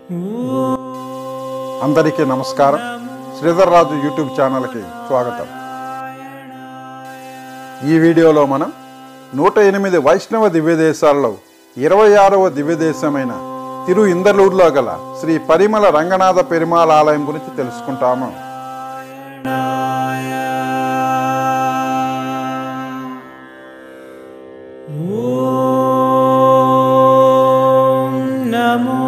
అందరికీ నమస్కారం శ్రీధర్ రాజు యూట్యూబ్ ఛానల్కి స్వాగతం ఈ వీడియోలో మనం నూట ఎనిమిది వైష్ణవ దివ్యదేశాల్లో ఇరవై ఆరవ దివ్యదేశమైన తిరు ఇందలూరులో గల శ్రీ పరిమళ రంగనాథ పెరుమాళ ఆలయం గురించి తెలుసుకుంటాము నమో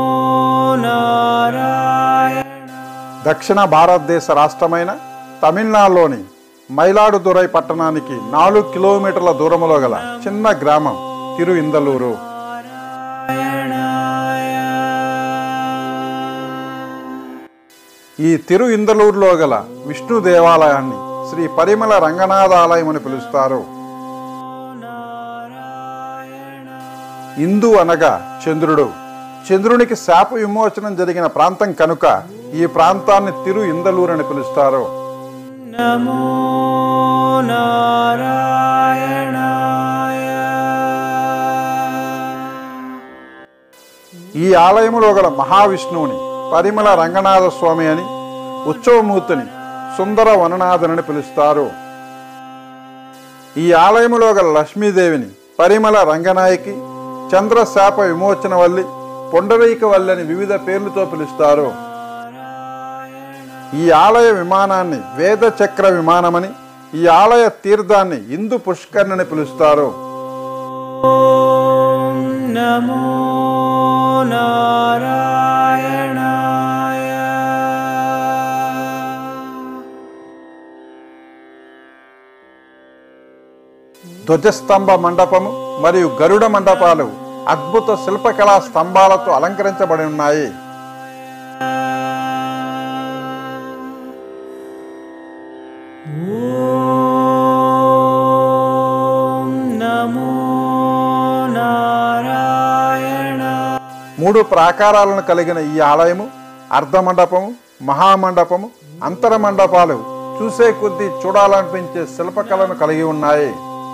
నారాయణ దక్షిణ భారతదేశ రాష్ట్రమైన తమిళనాడులోని మైలాడుదురై పట్టణానికి నాలుగు కిలోమీటర్ల దూరంలో గల చిన్న గ్రామం తిరు ఇందలూరు ఈ తిరు ఇందలూరులో గల విష్ణు దేవాలయాన్ని శ్రీ పరిమళ రంగనాథ ఆలయం అని పిలుస్తారు ఇందు అనగా చంద్రుడు చంద్రునికి శాప విమోచనం జరిగిన ప్రాంతం కనుక ఈ ప్రాంతాన్ని తిరు ఇందలూరు అని పిలుస్తారు నమో నారాయణాయ ఈ ఆలయములో గల మహావిష్ణువుని పరిమళ రంగనాథ స్వామి అని ఉత్సవమూర్తిని సుందర వననాథనని పిలుస్తారు ఈ ఆలయములో గల లక్ష్మీదేవిని పరిమళ రంగనాయకి చంద్రశాప విమోచన వల్లి పొండరీక వల్లి అని వివిధ పేర్లతో పిలుస్తారు ఈ ఆలయ విమానాన్ని వేద చక్ర విమానమని ఈ ఆలయ తీర్థాన్ని ఇందు పుష్కరిణి పిలుస్తారు ఓం నమో నారాయణాయ ధ్వజస్తంభ మండపము మరియు గరుడ మండపాలు అద్భుత శిల్పకళా స్తంభాలతో అలంకరించబడి ఉన్నాయి ఓం నమో నారాయణ మూడు ప్రాకారాలను కలిగిన ఈ ఆలయము అర్ధమండపము మహామండపము అంతర మండపాలు చూసే కొద్దీ చూడాలనిపించే శిల్పకళను కలిగి ఉన్నాయి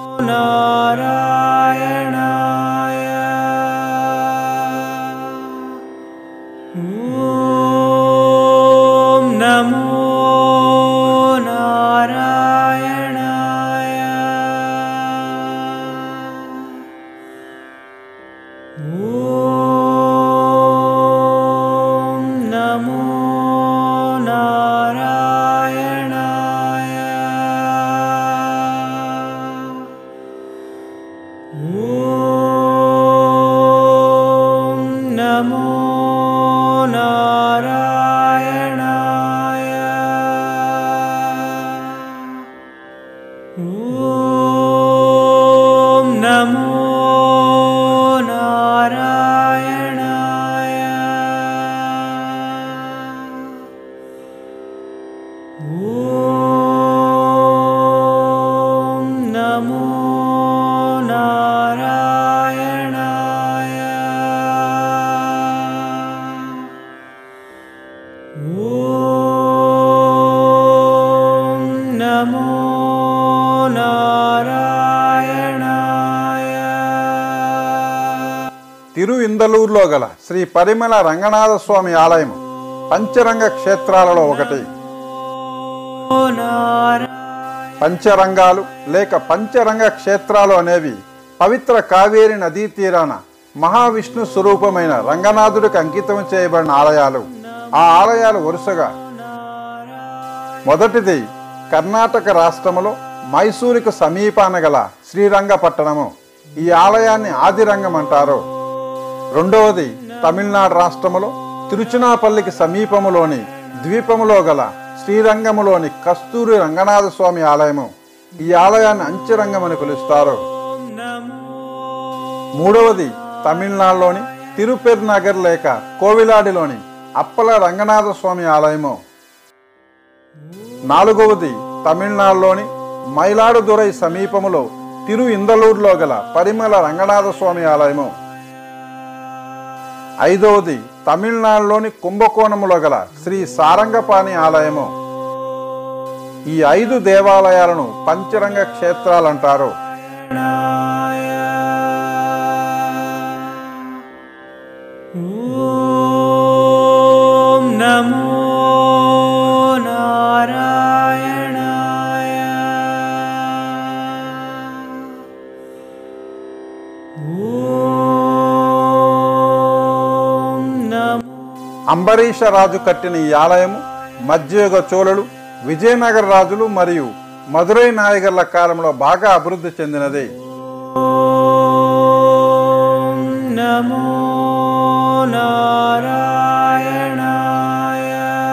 నారాయణాయ ఓం నమో నారాయణాయ ఓం నమో నారాయణాయ ఓం నమో నారాయణాయ ఓం నమో నారాయణాయ ఓం నమో నారాయణాయ ఓం నమో నారాయణాయ తిరు ఇందలూరులో గల శ్రీ పరిమళ రంగనాథ స్వామి ఆలయం పంచరంగ క్షేత్రాలలో ఒకటి ఓ నారాయణ పంచరంగాలు లేక పంచరంగ క్షేత్రాలు అనేవి పవిత్ర కావేరి నదీ తీరాన మహావిష్ణు స్వరూపమైన రంగనాథుడికి అంకితం చేయబడిన ఆలయాలు ఆ ఆలయాలు వరుసగా మొదటిది కర్ణాటక రాష్ట్రములో మైసూరుకు సమీపాన గల శ్రీరంగపట్టణము ఈ ఆలయాన్ని ఆదిరంగం అంటారు రెండవది తమిళనాడు రాష్ట్రములో తిరుచునాపల్లికి సమీపములోని ద్వీపములో గల శ్రీరంగములోని కస్తూరి రంగనాథ స్వామి ఆలయము ఈ ఆలయాన్ని అంచెరంగం అని పిలుస్తారు మూడవది తమిళనాడులోని తిరుపెర్నగర్ లేక కోవిలాడిలోని అప్పల రంగనాథ స్వామి ఆలయము నాలుగవది తమిళనాడులోని మైలాడుదురై సమీపములో తిరు ఇందలూరులో గల పరిమళ రంగనాథ స్వామి ఆలయము ఐదవది తమిళనాడులోని కుంభకోణములో గల శ్రీ సారంగపాణి ఆలయము ఈ ఐదు దేవాలయాలను పంచరంగ క్షేత్రాలంటారు ఓం అంబరీష రాజు కట్టిన ఈ ఆలయము మధ్యయుగ చోళులు విజయనగర రాజులు మరియు మదురై నాయగర్ల కాలంలో బాగా అభివృద్ధి చెందినది ॐ नमो नारायणाय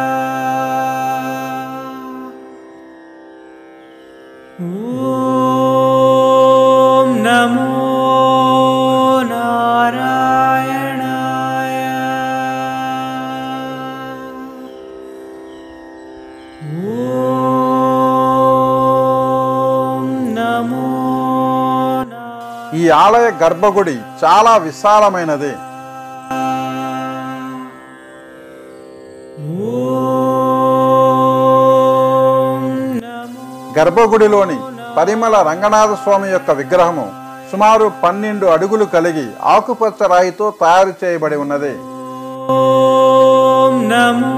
ॐ नमो नारायणाय ॐ नमो नारायणाय ఈ ఆలయ గర్భగుడి చాలా విశాలమైనది ॐ नमो గర్భగుడిలోని పరిమళ రంగనాథ స్వామి యొక్క విగ్రహము సుమారు పన్నెండు అడుగులు కలిగి ఆకుపచ్చ రాయితో తయారు చేయబడి ఉన్నది ॐ नमो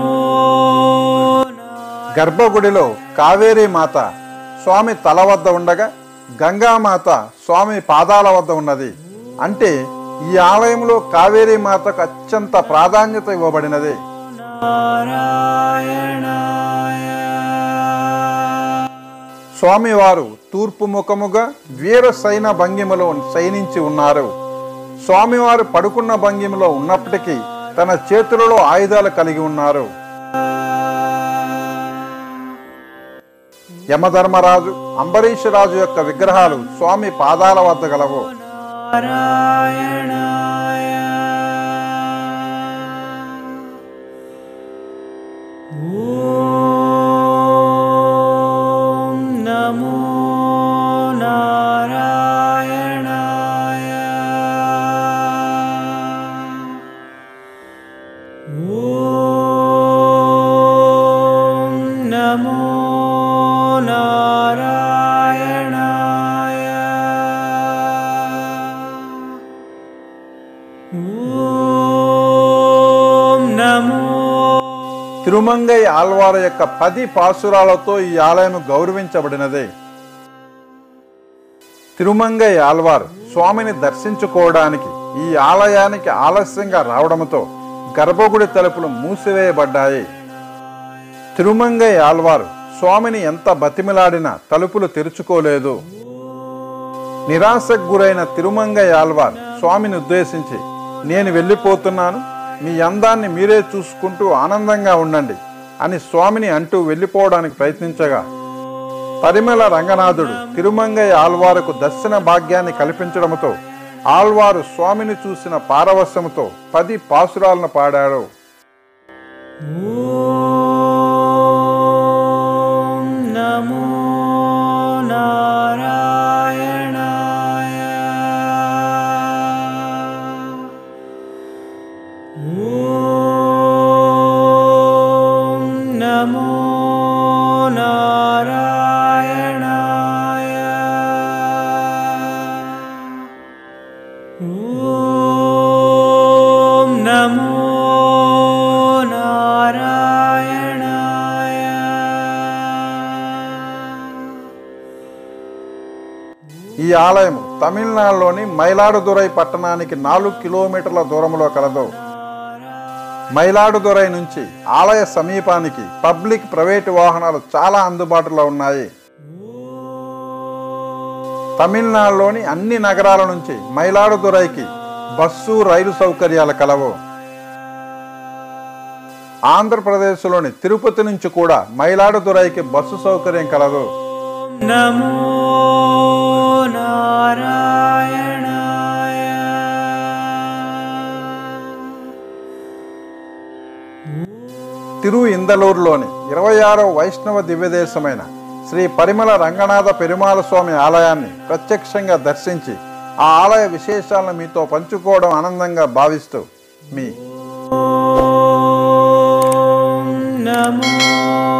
గర్భగుడిలో కావేరీ మాత స్వామి తల వద్ద ఉండగా గంగామాత స్వామి పాదాల వద్ద ఉన్నది అంటే ఈ ఆలయంలో కావేరీ మాతకు అత్యంత ప్రాధాన్యత ఇవ్వబడినది नारायणाय స్వామివారు తూర్పు ముఖముగా వీర సైన భంగిమలో శయనించి ఉన్నారు స్వామివారు పడుకున్న భంగిమలో ఉన్నప్పటికీ తన చేతులలో ఆయుధాలు కలిగి ఉన్నారు యమధర్మరాజు అంబరీష్ రాజు యొక్క విగ్రహాలు స్వామి పాదాల వద్ద గలవు नारायणाय ॐ नमो नारायणाय ॐ नमो नारायणाय ॐ नमो తిరుమంగై ఆల్వార యొక్క పది పాసురాలతో ఈ ఆలయం గౌరవించబడినది తిరుమంగై ఆల్వార్ స్వామిని దర్శించుకోవడానికి ఈ ఆలయానికి ఆలస్యంగా రావడంతో గర్భగుడి తలుపులు మూసివేయబడ్డాయి తిరుమంగై ఆల్వార్ స్వామిని ఎంత బతిమిలాడినా తలుపులు తెరుచుకోలేదు నిరాశకు గురైన తిరుమంగై ఆల్వార్ స్వామిని ఉద్దేశించి నేను వెళ్ళిపోతున్నాను మీ అందాన్ని మీరే చూసుకుంటూ ఆనందంగా ఉండండి అని స్వామిని అంటూ వెళ్ళిపోవడానికి ప్రయత్నించగా పరిమళ రంగనాథుడు తిరుమంగై ఆల్వారుకు దర్శన భాగ్యాన్ని కల్పించడంతో ఆల్వారు స్వామిని చూసిన పారవశ్యముతో పది పాసురాలను పాడాడు ॐ नमो नारायणाय ॐ नमो नारायणाय ॐ नमो नारायणाय ఈ ఆలయం తమిళనాడులోని మైలాడుదురై పట్టణానికి నాలుగు కిలోమీటర్ల దూరంలో కలదు మైలాడుదురై నుంచి ఆలయ సమీపానికి పబ్లిక్ ప్రైవేటు వాహనాలు చాలా అందుబాటులో ఉన్నాయి తమిళనాడులోని అన్ని నగరాల నుంచి మైలాడుదురైకి బస్సు రైలు సౌకర్యాలు కలవు ఆంధ్రప్రదేశ్లోని తిరుపతి నుంచి కూడా మైలాడుదురైకి బస్సు సౌకర్యం కలదు नमो नारायणाय తిరు ఇందలూరులోని ఇరవై ఆరవ వైష్ణవ దివ్యదేశమైన శ్రీ పరిమళ రంగనాథ పెరుమాళ స్వామి ఆలయాన్ని ప్రత్యక్షంగా దర్శించి ఆ ఆలయ విశేషాలను మీతో పంచుకోవడం ఆనందంగా భావిస్తూ మీ ॐ नमो